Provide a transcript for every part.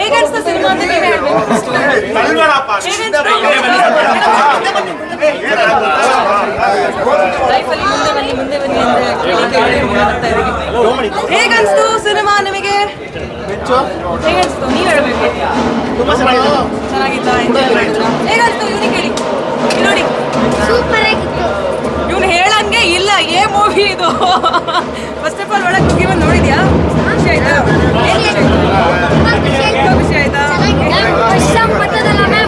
ಹೇಗೆ ಅನ್ಸ್ತು ಸಿನಿಮಾ ಅಂತ ನೀವೇ ಹೇಳ್ಬೇಕು first. ಲೈಫಲ್ಲಿ ಮುಂದೆ ಬನ್ನಿ ಮುಂದೆ ಬನ್ನಿ ಅಂತ ಕೇಳಿ ಕೇಳಿ ಮಾತಾಡ್ತಾ ಇದೀವಿ. ಹೇಗೆ ಅನ್ಸ್ತು ಸಿನಿಮಾ ನಿಮಗೆ ಹೇಗೆ ಅನ್ಸ್ತು ನೀವ್ ಹೇಳ್ಬೇಕು ಚೆನ್ನಾಗಿತ್ತಾ ಎಂಜಾಯ್ ಮಾಡಿದ್ರಾ ಹೇಗೆ ಅನ್ಸ್ತು ಇವ್ನಿಗೆ ಕೇಳಿ ಇಲ್ಲಿ ನೋಡಿ ಸೂಪರ್ ಆಗಿತ್ತು ಇವ್ನು ಹೇಳಂಗೆ ಇಲ್ಲ ಏ ಮೂವಿ ಇದು ಫಸ್ಟ್ ಆಫ್ ಆಲ್ ಒಳಗೆ ಹೋಗಿ ಬಂದು ನೋಡಿದ್ಯಾ ಖುಷಿ ಆಯ್ತಾ ಏನ್ ಖುಷಿ ಆಯ್ತು ತುಂಬಾ ಖುಷಿ ಆಯ್ತು ತುಂಬಾ ಖುಷಿ ಆಯ್ತಾ ಫಸ್ಟ್ ಟೈಮ್ ಬರ್ತದಲ್ಲ ma'am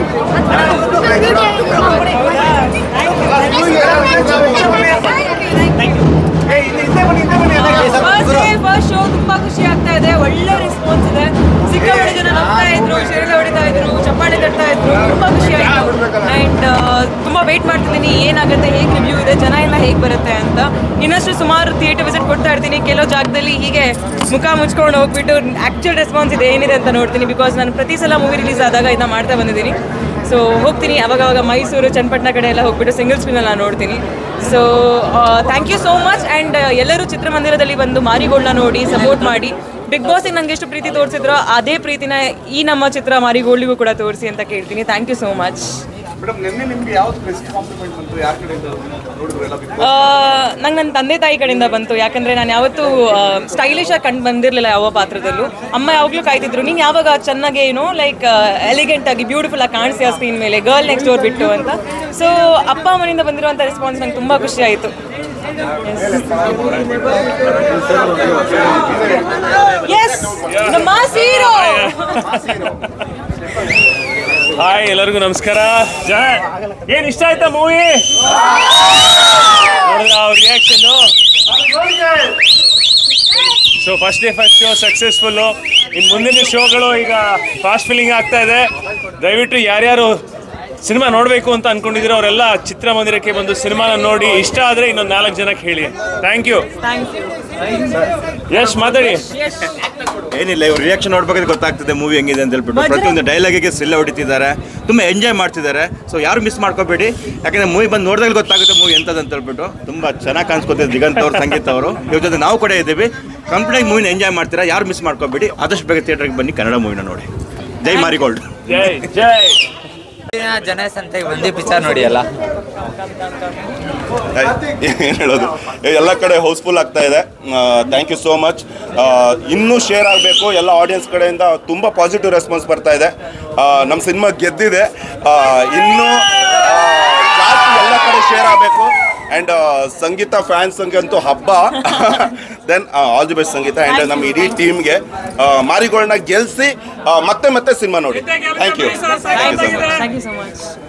first day first show ತುಂಬಾ ಖುಷಿ ಆಗ್ತಾ ಇದೆ ಒಳ್ಳೆ ರೆಸ್ಪಾನ್ಸ್ ಇದೆ ಸಿಕ್ಕಾಪಟ್ಟೆ ಜನ ನಗ್ತಾ ಇದ್ರು ಶೇರಳೆ ಹೊಡಿತಾ ಇದ್ರು ಚಪ್ಪಾಳೆ ತಟ್ತಾ ಇದ್ರು ತುಂಬಾ ಖುಷಿ ಆಯ್ತು ಅಂಡ್ ತುಂಬಾ ವೇಟ್ ಮಾಡ್ತಿದ್ದೀನಿ ಏನಾಗುತ್ತೆ ಹೇಗೆ ರಿವ್ಯೂ ಇದೆ ಜನ ಎಲ್ಲ ಹೇಗೆ ಬರುತ್ತೆ ಅಂತ ಇನ್ನಷ್ಟು ಸುಮಾರು ಥಿಯೇಟರ್ ವಿಸಿಟ್ ಕೊಡ್ತಾ ಇರ್ತೀನಿ ಕೆಲವು ಜಾಗದಲ್ಲಿ ಹೀಗೆ ಮುಖ ಮುಚ್ಕೊಂಡು ಹೋಗ್ಬಿಟ್ಟು ಆಕ್ಚುಲ್ ರೆಸ್ಪಾನ್ಸ್ ಇದೆ ಏನಿದೆ ಅಂತ ನೋಡ್ತೀನಿ ಬಿಕಾಸ್ ನಾನು ಪ್ರತಿ ಸಲ ಮೂವಿ ರಿಲೀಸ್ ಆದಾಗ ಇದನ್ನ ಮಾಡ್ತಾ ಬಂದಿದ್ದೀನಿ ಸೊ ಹೋಗ್ತೀನಿ ಅವಾಗವಾಗ ಮೈಸೂರು ಚನ್ನಪಟ್ಟಣ ಕಡೆ ಎಲ್ಲ ಹೋಗ್ಬಿಟ್ಟು ಸಿಂಗಲ್ ಸ್ಕ್ರೀನಲ್ಲಿ ನಾನು ನೋಡ್ತೀನಿ so thank you so much and ಎಲ್ಲರೂ ಚಿತ್ರಮಂದಿರದಲ್ಲಿ ಬಂದು ಮಾರಿಗೋಲ್ಡ್ನ ನೋಡಿ ಸಪೋರ್ಟ್ ಮಾಡಿ ಬಿಗ್ ಬಾಸಿಗೆ ನಂಗೆ ಎಷ್ಟು ಪ್ರೀತಿ ತೋರಿಸಿದ್ರೋ ಅದೇ ಪ್ರೀತಿನ ಈ ನಮ್ಮ ಚಿತ್ರ ಮಾರಿಗೋಲ್ಡಿಗೂ ಕೂಡ ತೋರಿಸಿ ಅಂತ ಕೇಳ್ತೀನಿ thank you so much madam ನಿನ್ನೆ ನಿಮ್ಗೆ ಯಾವ್ದು ಬೆಸ್ಟ್ ಕಾಂಪ್ಲಿಮೆಂಟ್ ಬಂತು ಯಾರ ಕಡೆಯಿಂದ ನೋಡಿದ್ರು ಎಲ್ಲ ಬಿಗ್ ನಂಗೆ ನನ್ನ ತಂದೆ ತಾಯಿ ಕಡೆಯಿಂದ ಬಂತು ಯಾಕಂದರೆ ನಾನು ಯಾವತ್ತೂ ಸ್ಟೈಲಿಶ್ ಆಗಿ ಕಂಡು ಬಂದಿರಲಿಲ್ಲ ಯಾವ ಪಾತ್ರದಲ್ಲೂ ಅಮ್ಮ ಯಾವಾಗಲೂ ಕಾಯ್ತಿದ್ರು ನೀನು ಯಾವಾಗ ಚೆನ್ನಾಗಿ ಏನೋ ಲೈಕ್ ಎಲಿಗೆಂಟ್ ಆಗಿ ಬ್ಯೂಟಿಫುಲ್ ಆಗಿ ಕಾಣಿಸಿ ಆ ಸ್ಕ್ರೀನ್ ಮೇಲೆ ಗರ್ಲ್ ನೆಕ್ಸ್ಟ್ ಡೋರ್ ಬಿಟ್ಟು ಅಂತ ಸೊ ಅಪ್ಪ ಅಮ್ಮನಿಂದ ಬಂದಿರುವಂಥ ರೆಸ್ಪಾನ್ಸ್ ನಂಗೆ ತುಂಬ ಖುಷಿ ಆಯಿತು ಎಸ್ ಮಾಸ್ ಹೀರೋ ಹಾಯ್ ಎಲ್ಲರಿಗೂ ನಮಸ್ಕಾರ ಜ ಏನ್ ಇಷ್ಟ ಆಯ್ತಾ ಮೂವಿ ನೋಡಿದ್ರ ಅವ್ರ reaction so first day first show successful ಇನ್ನು ಮುಂದಿನ ಶೋಗಳು ಈಗ ಫಾಸ್ಟ್ ಫಿಲ್ಲಿಂಗ್ ಆಗ್ತಾ ಇದೆ ದಯವಿಟ್ಟು ಯಾರ್ಯಾರು ಸಿನಿಮಾ ನೋಡಬೇಕು ಅಂತ ಅನ್ಕೊಂಡಿದ್ದೀರೋ ಅವರೆಲ್ಲ ಚಿತ್ರಮಂದಿರಕ್ಕೆ ಬಂದು ಸಿನಿಮಾನ ನೋಡಿ ಇಷ್ಟ ಆದರೆ ಇನ್ನೊಂದು ನಾಲ್ಕು ಜನಕ್ಕೆ ಹೇಳಿ thank you thank you Yash ಮಾತಾಡಿ ಏನಿಲ್ಲ ಇವ್ರ ರಿಯಾಕ್ಷನ್ ನೋಡ್ಬೇಕಾದ್ರೆ ಗೊತ್ತಾಗ್ತದೆ ಮೂವಿ ಹೆಂಗಿದೆ ಅಂತ ಹೇಳ್ಬಿಟ್ಟು ಪ್ರತಿಯೊಂದು ಡೈಲಾಗಿಗೆ ಸಿಲ್ಲ ಹೊಡಿತಿದ್ದಾರೆ ತುಂಬ ಎಂಜಾಯ್ ಮಾಡ್ತಿದ್ದಾರೆ ಸೊ ಯಾರು ಮಿಸ್ ಮಾಡ್ಕೋಬೇಡಿ ಯಾಕಂದ್ರೆ ಮೂವಿ ಬಂದು ನೋಡಿದಾಗ ಗೊತ್ತಾಗುತ್ತೆ ಮೂವಿ ಎಂಥದ್ದು ಅಂತ ಹೇಳ್ಬಿಟ್ಟು ತುಂಬ ಚೆನ್ನಾಗಿ ಕಾಣಿಸ್ಕೊತಿದೆ ದಿಗಂತ್ ಅವರು ಸಂಗೀತ ಅವರು ಇವ್ರ ಜೊತೆ ನಾವು ಕೂಡ ಇದ್ದೀವಿ ಕಂಪ್ಲೀಟಾಗಿ ಮೂವಿನ ಎಂಜಾಯ್ ಮಾಡ್ತೀರಾ ಯಾರು ಮಿಸ್ ಮಾಡ್ಕೋಬೇಡಿ ಆದಷ್ಟು ಬೇಗ ಥಿಯೇಟ್ರಿಗೆ ಬನ್ನಿ ಕನ್ನಡ ಮೂವಿನ ನೋಡಿ ಜೈ ಮಾರಿಗೋಲ್ಡ್ ಜೈ ಜೈ ಜನ ಸಂತೆಗೆ ಬಂದು ಪಿಕ್ಚರ್ ನೋಡಿ ಅಲ್ಲ ಏನು ಹೇಳೋದು ಎಲ್ಲ ಕಡೆ ಹೌಸ್ಫುಲ್ ಆಗ್ತಾ ಇದೆ ಥ್ಯಾಂಕ್ ಯು ಸೋ ಮಚ್ ಇನ್ನೂ ಶೇರ್ ಆಗಬೇಕು ಎಲ್ಲ ಆಡಿಯನ್ಸ್ ಕಡೆಯಿಂದ ತುಂಬ ಪಾಸಿಟಿವ್ ರೆಸ್ಪಾನ್ಸ್ ಬರ್ತಾ ಇದೆ ನಮ್ಮ ಸಿನಿಮಾ ಗೆದ್ದಿದೆ ಆ, ಇನ್ನೂ ಆ, ಜಾಸ್ತಿ ಎಲ್ಲ ಕಡೆ ಶೇರ್ ಆಗಬೇಕು ಆ್ಯಂಡ್ ಸಂಗೀತ ಫ್ಯಾನ್ಸ್ ಅಂತೂ ಹಬ್ಬ then all the best Sangeetha and ನಮ್ಮ ಇಡೀ ಟೀಮ್ಗೆ ಮಾರಿಗೋಲ್ಡ್ನ ಗೆಲ್ಲಿಸಿ ಮತ್ತೆ ಮತ್ತೆ ಸಿನಿಮಾ ನೋಡಿ thank you thank you so much thank you so much